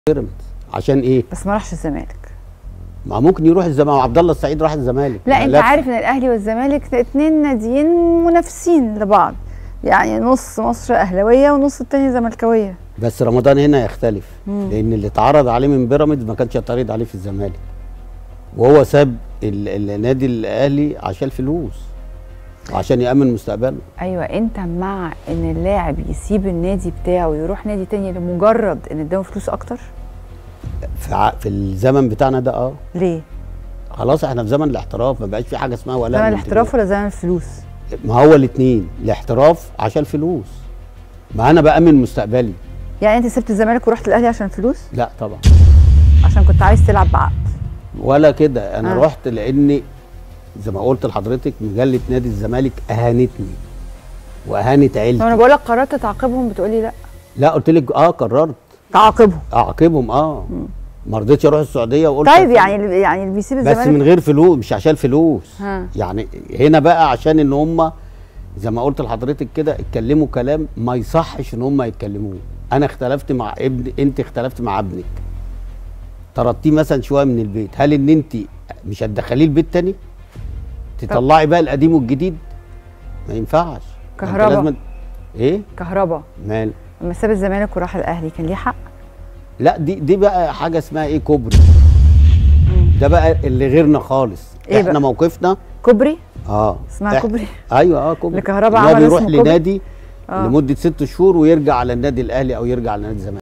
بيراميدز عشان ايه؟ بس ما راحش الزمالك ما ممكن يروح الزمالك عبد الله السعيد راح الزمالك لا ما انت لف. عارف ان الاهلي والزمالك اتنين ناديين منافسين لبعض يعني نص مصر اهلاويه ونص التاني زملكاويه بس رمضان هنا يختلف مم. لان اللي اتعرض عليه من بيراميدز ما كانش يتعرض عليه في الزمالك وهو ساب ال- النادي الاهلي عشان الفلوس وعشان يامن مستقبله ايوه انت مع ان اللاعب يسيب النادي بتاعه ويروح نادي تاني لمجرد ان اداهم فلوس اكتر في, ع... في الزمن بتاعنا ده اه ليه خلاص احنا في زمن الاحتراف ما بقاش في حاجه اسمها ولا زمن الاحتراف ولا زمن الفلوس ما هو الاثنين الاحتراف عشان الفلوس ما انا بامن مستقبلي يعني انت سبت الزمالك ورحت الاهلي عشان الفلوس لا طبعا عشان كنت عايز تلعب بعقد ولا كده انا آه. آه. رحت لاني زي ما قلت لحضرتك مجله نادي الزمالك اهانتني واهانت طب انا عيلتي بقول لك قررت تعاقبهم بتقولي لا لا قلت لك اه قررت تعاقبهم اعاقبهم اه ما رضيتش اروح السعوديه وقلت طيب أسيب. يعني اللي- يعني اللي بيسيب بس الزمالك من غير فلوس مش عشان فلوس ها. يعني هنا بقى عشان ان هم زي ما قلت لحضرتك كده اتكلموا كلام ما يصحش ان هم يتكلموه انا اختلفت مع ابن انت اختلفت مع ابنك طردتيه مثلا شويه من البيت هل ان انت مش هتدخليه البيت تاني تطلعي بقى القديم والجديد ما ينفعش أنت كهربا. لازم ايه كهربا مال لما ساب الزمالك وراح الاهلي كان ليه حق لا دي دي بقى حاجه اسمها ايه كوبري ده بقى اللي غيرنا خالص إيه احنا بقى؟ موقفنا كوبري اه اسمها إح- كوبري ايوه اه كوبري اللي كهربا اللي هو عمل بيروح اسمه كوبري؟ لنادي آه. لمده ست شهور ويرجع على النادي الاهلي او يرجع على نادي الزمالك